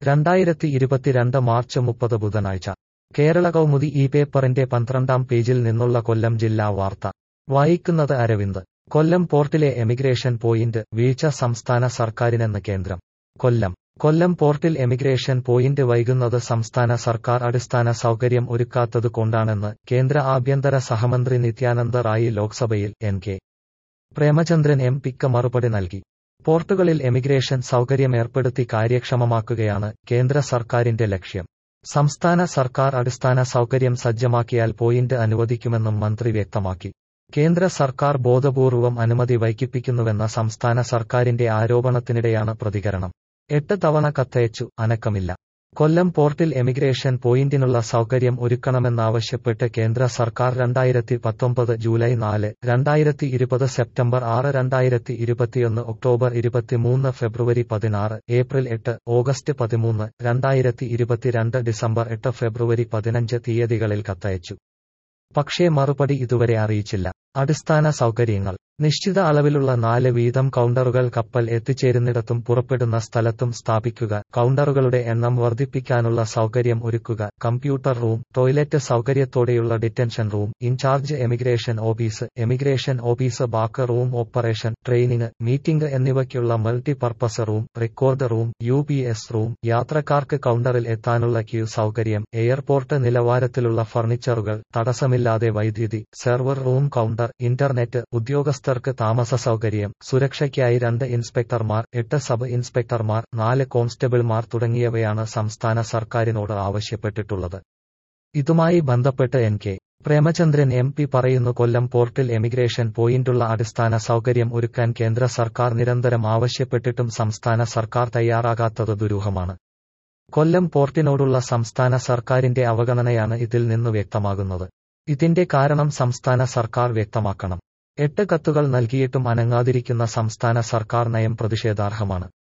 രണ്ടായിരത്തി ഇരുപത്തിരണ്ട് മാർച്ച് മുപ്പത് ബുധനാഴ്ച കേരള കൗമുദി ഈ പേപ്പറിന്റെ പന്ത്രണ്ടാം പേജിൽ നിന്നുള്ള കൊല്ലം ജില്ലാ വാർത്ത വായിക്കുന്നത് അരവിന്ദ് കൊല്ലം പോർട്ടിലെ എമിഗ്രേഷൻ പോയിന്റ് വീഴ്ച സംസ്ഥാന സർക്കാരിനെന്ന് കേന്ദ്രം കൊല്ലം കൊല്ലം പോർട്ടിൽ എമിഗ്രേഷൻ പോയിന്റ് വൈകുന്നത് സംസ്ഥാന സർക്കാർ അടിസ്ഥാന സൗകര്യം ഒരുക്കാത്തത് കൊണ്ടാണെന്ന് കേന്ദ്ര ആഭ്യന്തര സഹമന്ത്രി നിത്യാനന്ദ റായി ലോക്സഭയിൽ എൻ കെ പ്രേമചന്ദ്രൻ എം പിക്ക് മറുപടി നൽകി പോർട്ടുകളിൽ എമിഗ്രേഷൻ സൗകര്യം ഏർപ്പെടുത്തി കാര്യക്ഷമമാക്കുകയാണ് കേന്ദ്ര സർക്കാരിന്റെ ലക്ഷ്യം സംസ്ഥാന സർക്കാർ അടിസ്ഥാന സൗകര്യം സജ്ജമാക്കിയാൽ പോയിന്റ് അനുവദിക്കുമെന്നും മന്ത്രി വ്യക്തമാക്കി കേന്ദ്ര സർക്കാർ ബോധപൂർവം അനുമതി വൈകിപ്പിക്കുന്നുവെന്ന സംസ്ഥാന സർക്കാരിന്റെ ആരോപണത്തിനിടെയാണ് പ്രതികരണം എട്ട് തവണ കത്തയച്ചു അനക്കമില്ല കൊല്ലം പോർട്ടിൽ എമിഗ്രേഷൻ പോയിന്റിനുള്ള സൗകര്യം ഒരുക്കണമെന്നാവശ്യപ്പെട്ട് കേന്ദ്ര സർക്കാർ രണ്ടായിരത്തി പത്തൊമ്പത് ജൂലൈ നാല് രണ്ടായിരത്തി ഇരുപത് സെപ്റ്റംബർ ആറ് രണ്ടായിരത്തി ഇരുപത്തിയൊന്ന് ഒക്ടോബർ ഇരുപത്തിമൂന്ന് ഫെബ്രുവരി പതിനാറ് ഏപ്രിൽ എട്ട് ഓഗസ്റ്റ് പതിമൂന്ന് രണ്ടായിരത്തി ഇരുപത്തിരണ്ട് ഡിസംബർ എട്ട് ഫെബ്രുവരി പതിനഞ്ച് തീയതികളിൽ കത്തയച്ചു പക്ഷേ മറുപടി ഇതുവരെ അറിയിച്ചില്ല അടിസ്ഥാന സൗകര്യങ്ങൾ നിശ്ചിത അളവിലുള്ള നാല് വീതം കൗണ്ടറുകൾ കപ്പൽ എത്തിച്ചേരുന്നിടത്തും പുറപ്പെടുന്ന സ്ഥലത്തും സ്ഥാപിക്കുക കൗണ്ടറുകളുടെ എണ്ണം വർദ്ധിപ്പിക്കാനുള്ള സൗകര്യം ഒരുക്കുക കമ്പ്യൂട്ടർ റൂം ടോയ്ലറ്റ് സൗകര്യത്തോടെയുള്ള detention room incharge emigration office emigration office back room operation training meeting എന്നിവയ്ക്കുള്ള multipurpose room record room U P S room യാത്രക്കാർക്ക് കൗണ്ടറിൽ എത്താനുള്ള ക്യൂ സൗകര്യം എയർപോർട്ട് നിലവാരത്തിലുള്ള ഫർണിച്ചറുകൾ തടസ്സമില്ലാതെ വൈദ്യുതി സെർവർ റൂം കൗണ്ടർ ഇന്റർനെറ്റ് ഉദ്യോഗസ്ഥർക്ക് താമസ സൗകര്യം സുരക്ഷയ്ക്കായി രണ്ട് ഇൻസ്പെക്ടർമാർ എട്ട് സബ് ഇൻസ്പെക്ടർമാർ നാല് കോൺസ്റ്റബിൾമാർ തുടങ്ങിയവയാണ് സംസ്ഥാന സർക്കാരിനോട് ആവശ്യപ്പെട്ടിട്ടുള്ളത് ഇതുമായി ബന്ധപ്പെട്ട് N K Premachandran M P പറയുന്നു കൊല്ലം പോർട്ടിൽ എമിഗ്രേഷൻ പോയിന്റുള്ള അടിസ്ഥാന സൗകര്യം ഒരുക്കാൻ കേന്ദ്ര സർക്കാർ നിരന്തരം ആവശ്യപ്പെട്ടിട്ടും സംസ്ഥാന സർക്കാർ തയ്യാറാകാത്തത് ദുരൂഹമാണ് കൊല്ലം പോർട്ടിനോടുള്ള സംസ്ഥാന സർക്കാരിന്റെ അവഗണനയാണ് ഇതിൽ നിന്ന് വ്യക്തമാകുന്നത് ഇതിന്റെ കാരണം സംസ്ഥാന സർക്കാർ വ്യക്തമാക്കണം എട്ട് കത്തുകൾ നൽകിയിട്ടും അനങ്ങാതിരിക്കുന്ന സംസ്ഥാന സർക്കാർ നയം പ്രതിഷേധാർഹമാണ്